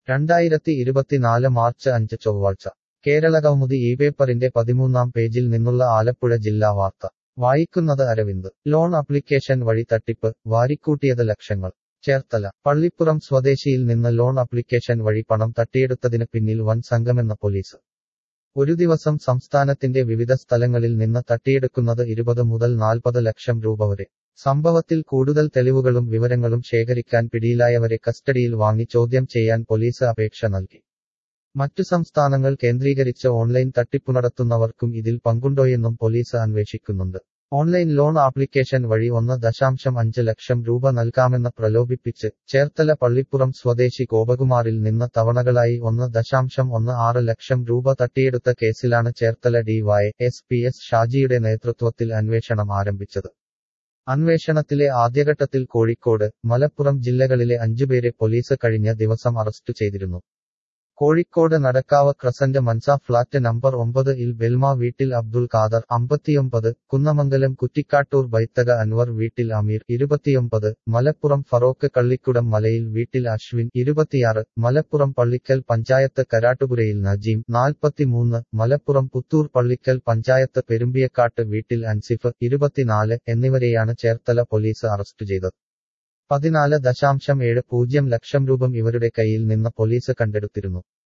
രണ്ടായിരത്തി ഇരുപത്തിനാല് മാർച്ച് അഞ്ച് ചൊവ്വാഴ്ച കേരളകൗമുദി ഈ പേപ്പറിന്റെ പതിമൂന്നാം പേജിൽ നിന്നുള്ള ആലപ്പുഴ ജില്ലാ വാർത്ത വായിക്കുന്നത് അരവിന്ദ് ലോൺ അപ്ലിക്കേഷൻ വഴി തട്ടിപ്പ് വാരിക്കൂട്ടിയത് ലക്ഷങ്ങൾ ചേർത്തല പള്ളിപ്പുറം സ്വദേശിയിൽ നിന്ന് ലോൺ അപ്ലിക്കേഷൻ വഴി പണം തട്ടിയെടുത്തതിന് പിന്നിൽ വൻ സംഘമെന്ന പോലീസ് ഒരു ദിവസം സംസ്ഥാനത്തിന്റെ വിവിധ സ്ഥലങ്ങളിൽ നിന്ന് തട്ടിയെടുക്കുന്നത് ഇരുപത് മുതൽ നാൽപ്പത് ലക്ഷം രൂപ വരെ സംഭവത്തിൽ കൂടുതൽ തെളിവുകളും വിവരങ്ങളും ശേഖരിക്കാൻ പിടിയിലായവരെ കസ്റ്റഡിയിൽ വാങ്ങി ചോദ്യം ചെയ്യാൻ പോലീസ് അപേക്ഷ നൽകി മറ്റു സംസ്ഥാനങ്ങൾ കേന്ദ്രീകരിച്ച് ഓൺലൈൻ തട്ടിപ്പു നടത്തുന്നവർക്കും ഇതിൽ പങ്കുണ്ടോയെന്നും പോലീസ് അന്വേഷിക്കുന്നുണ്ട് ഓൺലൈൻ ലോൺ ആപ്ലിക്കേഷൻ വഴി ഒന്ന് ദശാംശം അഞ്ച് ലക്ഷം രൂപ നൽകാമെന്ന് പ്രലോഭിപ്പിച്ച് ചേർത്തല പള്ളിപ്പുറം സ്വദേശി ഗോപകുമാറിൽ നിന്ന് തവണകളായി ഒന്ന് ദശാംശം ഒന്ന് ആറ് ലക്ഷം രൂപ തട്ടിയെടുത്ത കേസിലാണ് ചേർത്തല ഡിവൈ എസ് പി എസ് ഷാജിയുടെ നേതൃത്വത്തിൽ അന്വേഷണം ആരംഭിച്ചത് അന്വേഷണത്തിലെ ആദ്യഘട്ടത്തിൽ കോഴിക്കോട് മലപ്പുറം ജില്ലകളിലെ അഞ്ചുപേരെ പോലീസ് കഴിഞ്ഞ ദിവസം അറസ്റ്റ് ചെയ്തിരുന്നു കോഴിക്കോട് നടക്കാവ് ക്രസന്റ് മൻസ ഫ്ളാറ്റ് നമ്പർ ഒമ്പത് ഇൽ ബെൽമ വീട്ടിൽ അബ്ദുൾ ഖാദർ അമ്പത്തിയൊമ്പത് കുന്നമംഗലം കുറ്റിക്കാട്ടൂർ ബൈത്തക അൻവർ വീട്ടിൽ അമീർ ഇരുപത്തിയൊമ്പത് മലപ്പുറം ഫറോക്ക് കള്ളിക്കുടം മലയിൽ വീട്ടിൽ അശ്വിൻ ഇരുപത്തിയാറ് മലപ്പുറം പള്ളിക്കൽ പഞ്ചായത്ത് കരാട്ടുപുരയിൽ നജീം നാൽപ്പത്തിമൂന്ന് മലപ്പുറം പുത്തൂർ പള്ളിക്കൽ പഞ്ചായത്ത് പെരുമ്പിയക്കാട്ട് വീട്ടിൽ അൻസിഫ് ഇരുപത്തിനാല് എന്നിവരെയാണ് ചേർത്തല പോലീസ് അറസ്റ്റ് ചെയ്തത് പതിനാല് ദശാംശം ഏഴ് പൂജ്യം ലക്ഷം രൂപം ഇവരുടെ കയ്യിൽ നിന്ന് പോലീസ് കണ്ടെടുത്തിരുന്നു